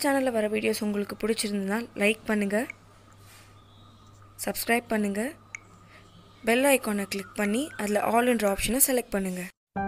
சேனலில் வர வீடியோஸ் உங்களுக்கு பிடிச்சிருந்ததுனால் லைக் பண்ணுங்கள் சப்ஸ்கிரைப் பண்ணுங்கள் பெல் ஐக்கானை கிளிக் பண்ணி அதில் ஆல்ன்ற ஆப்ஷனை செலக்ட் பண்ணுங்கள்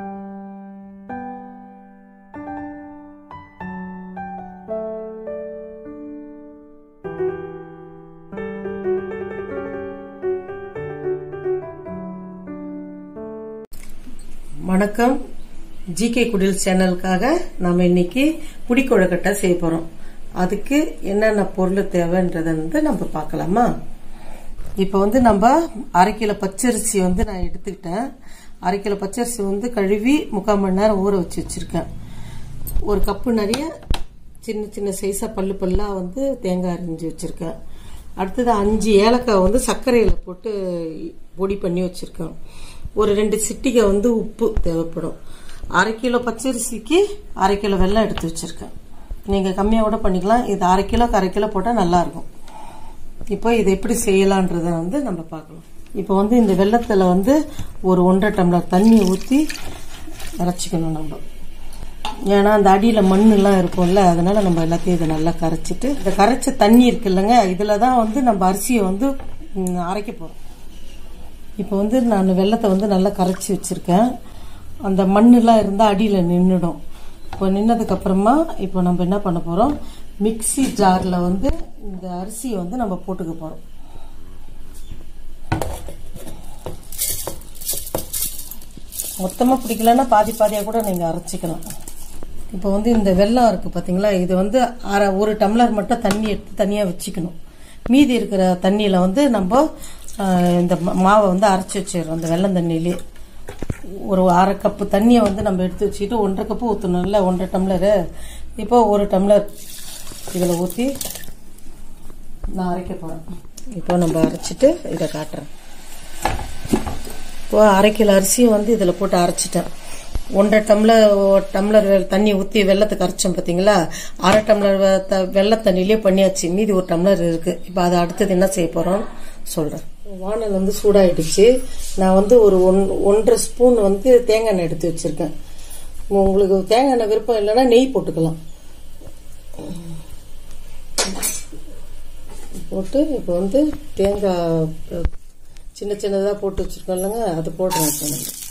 வணக்கம் ஜிகே குடில் சேனலுக்காக நாம இன்னைக்கு புடிக்கொழக்கட்டை செய்ய போறோம் அதுக்கு என்னென்ன பொருள் தேவைன்றத வந்து நம்ம பார்க்கலாமா இப்போ வந்து நம்ம அரை கிலோ பச்சரிசி வந்து நான் எடுத்துக்கிட்டேன் அரை கிலோ பச்சரிசி வந்து கழுவி முக்கால் மணி நேரம் ஊற வச்சு வச்சிருக்கேன் ஒரு கப்பு நிறைய சின்ன சின்ன சைஸா பல்லு பல்லா வந்து தேங்காய் அரிஞ்சு வச்சிருக்கேன் அடுத்தது அஞ்சு ஏலக்காய் வந்து சர்க்கரையில் போட்டு பொடி பண்ணி வச்சிருக்கேன் ஒரு ரெண்டு சிட்டிகை வந்து உப்பு தேவைப்படும் அரை கிலோ பச்சரிசிக்கு அரை கிலோ வெல்லம் எடுத்து வச்சிருக்கேன் நீங்கள் கம்மியாக கூட பண்ணிக்கலாம் இது அரை கிலோக்கு அரை கிலோ போட்டால் நல்லாயிருக்கும் இப்போ இதை எப்படி செய்யலான்றத வந்து நம்ம பார்க்கலாம் இப்போ வந்து இந்த வெள்ளத்தில் வந்து ஒரு ஒன்றரை டம்ளர் தண்ணி ஊற்றி அரைச்சிக்கணும் நம்ம ஏன்னா அந்த அடியில் மண்ணெல்லாம் இருக்கும்ல அதனால நம்ம எல்லாத்தையும் இதை நல்லா கரைச்சிட்டு இந்த கரைச்ச தண்ணி இருக்கு இல்லைங்க இதில் தான் வந்து நம்ம அரிசியை வந்து ம், அரைக்க போகிறோம் இப்போ வந்து நான் வெள்ளத்தை வந்து நல்லா கரைச்சி வச்சிருக்கேன் அந்த மண்ணெல்லாம் இருந்தால் அடியில் நின்றுடும் இப்போ நின்னதுக்கு அப்புறமா இப்போ நம்ம என்ன பண்ண போகிறோம் மிக்ஸி ஜாரில் வந்து இந்த அரிசியை வந்து நம்ம போட்டுக்க போகிறோம் மொத்தமாக பிடிக்கலன்னா பாதி பாதியாக கூட நீங்கள் அரைச்சிக்கலாம் இப்போ வந்து இந்த வெல்லம் இருக்குது பார்த்தீங்களா இது வந்து அரை ஒரு டம்ளர் மட்டும் தண்ணி எடுத்து தனியாக வச்சுக்கணும் மீதி இருக்கிற தண்ணியில் வந்து நம்ம ஆஹ், இந்த மா- மாவை வந்து அரைச்சி வச்சிடுறோம் அந்த வெல்லம் தண்ணியிலே ஒரு அரை கப்பு தண்ணியை வந்து நம்ம எடுத்து வச்சுக்கிட்டு ஒன்றரை கப்பு ஊற்றணும்ல ஒன்றரை டம்ளரு இப்போ ஒரு டம்ளர் இதில் ஊற்றி நான் அரைக்க போகிறேன் இப்போ நம்ம அரைச்சிட்டு இதை காட்டுறேன் இப்போ அரை கிலோ அரிசியும் வந்து இதில் போட்டு அரைச்சிட்டேன் ஒன்றரை டம்ளர் ஒரு டம்ளர் வெ- தண்ணி ஊற்றி வெள்ளத்துக்கு அரைச்சோம் பார்த்தீங்களா அரை டம்ளர் வெ- த- வெள்ளை தண்ணியிலே பண்ணியாச்சு மீதி ஒரு டம்ளர் இருக்கு இப்போ அதை அடுத்தது என்ன செய்ய போறோம் சொல்றேன் வானல் வந்து சூடாயிடுச்சு நான் வந்து ஒரு ஒன் ஒன்றரை ஸ்பூன் வந்து தேங்காய் எண்ணெய் எடுத்து வச்சிருக்கேன் உங்களுக்கு தேங்காய் எண்ணெய் விருப்பம் இல்லைன்னா நெய் போட்டுக்கலாம் போட்டு இப்போ வந்து தேங்காய் அஹ், சின்ன சின்னதாக போட்டு வச்சிருக்கோம் இல்லைங்க அது போடுறேன் இப்போ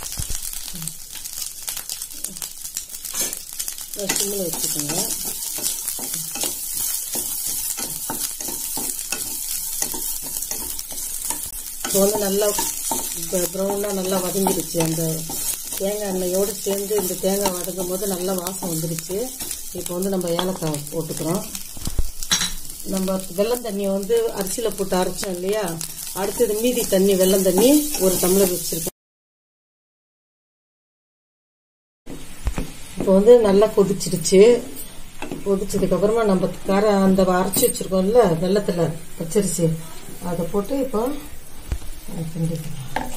நம்ம சிம்மில் வச்சுக்கோங்க இப்போ வந்து நல்லா ப்ரௌனாக நல்லா வதங்கிடுச்சு அந்த தேங்காய் எண்ணெயோடு சேர்ந்து இந்த தேங்காய் வதங்கும் போது நல்லா வாசம் வந்துடுச்சு இப்போ வந்து நம்ம ஏலக்காய் போட்டுக்கிறோம் நம்ம வெள்ளம் தண்ணியை வந்து அரிசியில் போட்டு அரைச்சோம் இல்லையா அடுத்தது மீதி தண்ணி வெள்ளம் தண்ணி ஒரு டம்ளர் வச்சிருக்கேன் இப்போ வந்து நல்லா கொதிச்சிடுச்சு கொதிச்சதுக்கு அப்புறமா நம்ம கர அந்த அரைச்சி வச்சிருக்கோம்ல வெள்ளத்துல பச்சரிசி அதை போட்டு இப்போ கிண்டிக்கலாம்.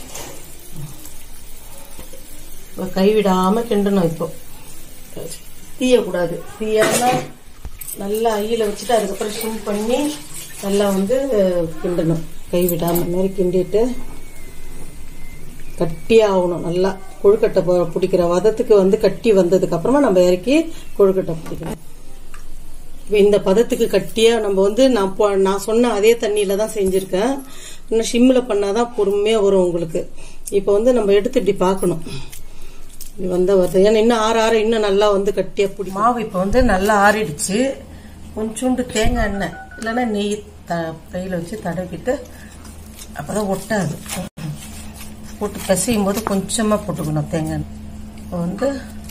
இப்போ கைவிடாம கிண்டணும் இப்போ தீயக்கூடாது தீயாம நல்லா ஐயில வச்சுட்டு அதுக்கப்புறம் சிம் பண்ணி நல்லா வந்து கிண்டணும் கைவிடாம இந்த மாதிரி கிண்டிட்டு கட்டியா ஆகணும் நல்லா கொழுக்கட்டை ப- பிடிக்கிற வதத்துக்கு வந்து கட்டி வந்ததுக்கு அப்புறமா நம்ம இறக்கி கொழுக்கட்டை பிடிக்கணும் இப்ப இந்த பதத்துக்கு கட்டியா நம்ம வந்து நான் போ- நான் சொன்ன அதே தண்ணியில தான் செஞ்சிருக்கேன் இன்னும் ஷிம்ல பண்ணாதான் பொறுமையா வரும் உங்களுக்கு இப்போ வந்து நம்ம எடுத்து இப்படி பார்க்கணும் இது வந்தா வருது ஏன்னா இன்னும் ஆற ஆற இன்னும் நல்லா வந்து கட்டியா பிடி மாவு இப்போ வந்து நல்லா ஆறிடுச்சு கொஞ்சோண்டு தேங்காய் எண்ணெய் இல்லைன்னா நெய் த கையில் வச்சு தடவிட்டு அப்பதான் ஒட்டாது போட்டு பிசையும் போது கொஞ்சமாக போட்டுக்கணும் தேங்காய் எண்ணெய். இப்போ வந்து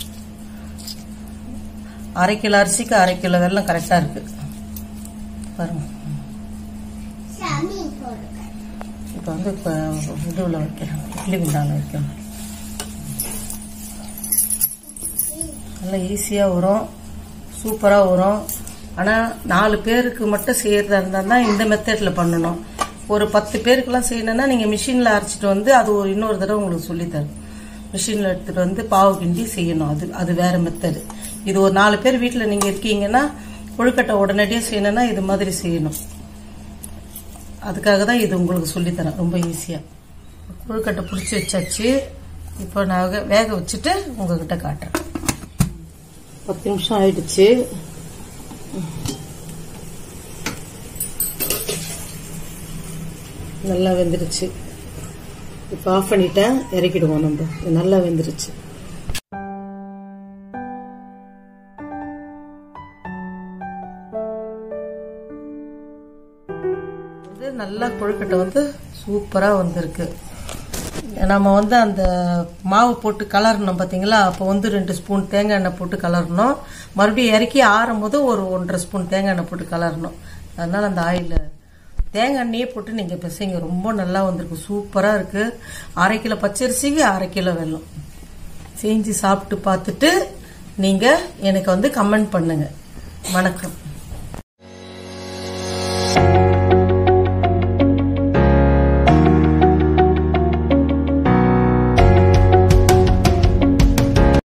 அரை கிலோ அரிசிக்கு அரை கிலோ வெல்லம் கரெக்டாக இருக்கு பாருங்க இப்போ வந்து இப்போ இதுவில் வைக்கிறேன் இட்லி குண்டான வைக்கணும் நல்லா ஈஸியாக வரும் சூப்பராக வரும் ஆனால் நாலு பேருக்கு மட்டும் செய்யறதா இருந்தால் தான் இந்த மெத்தடில் பண்ணணும் ஒரு பத்து பேருக்கெல்லாம் செய்யணும்னா நீங்கள் மிஷினில் அரைச்சிட்டு வந்து அது ஒரு இன்னொரு தடவை உங்களுக்கு சொல்லித்தரும் மிஷினில் எடுத்துகிட்டு வந்து பாவு கிண்டி செய்யணும் அது அது வேற மெத்தடு இது ஒரு நாலு பேர் வீட்டில் நீங்கள் இருக்கீங்கன்னா கொழுக்கட்டை உடனடியாக செய்யணும்னா இது மாதிரி செய்யணும் அதுக்காக தான் இது உங்களுக்கு சொல்லித்தரேன் ரொம்ப ஈஸியாக கொழுக்கட்டை பிடிச்சி வச்சாச்சு இப்போ நான் வேக- வேக வச்சுட்டு உங்ககிட்ட காட்டுறேன் பத்து நிமிஷம் ஆயிடுச்சு நல்லா வெந்துருச்சு இப்போ ஆஃப் பண்ணிட்டேன் இறக்கிடுவோம் நம்ம இது நல்லா வெந்துருச்சு வந்து நல்லா கொழுக்கட்டை வந்து சூப்பராக வந்திருக்கு நம்ம வந்து அந்த மாவு போட்டு கலரணும் பார்த்தீங்களா அப்போ வந்து ரெண்டு ஸ்பூன் தேங்காய் எண்ணெய் போட்டு கலரணும் மறுபடியும் இறக்கி ஆறும் போது ஒரு ஒன்றரை ஸ்பூன் தேங்காய் எண்ணெய் போட்டு கலரணும் அதனால அந்த ஆயில தேங்காய் எண்ணெயே போட்டு நீங்கள் பிசைங்க ரொம்ப நல்லா வந்திருக்கு சூப்பராக இருக்கு அரை கிலோ பச்சரிசிக்கு அரை கிலோ வெல்லம் செஞ்சு சாப்பிட்டு பார்த்துட்டு நீங்கள் எனக்கு வந்து கமெண்ட் பண்ணுங்க வணக்கம்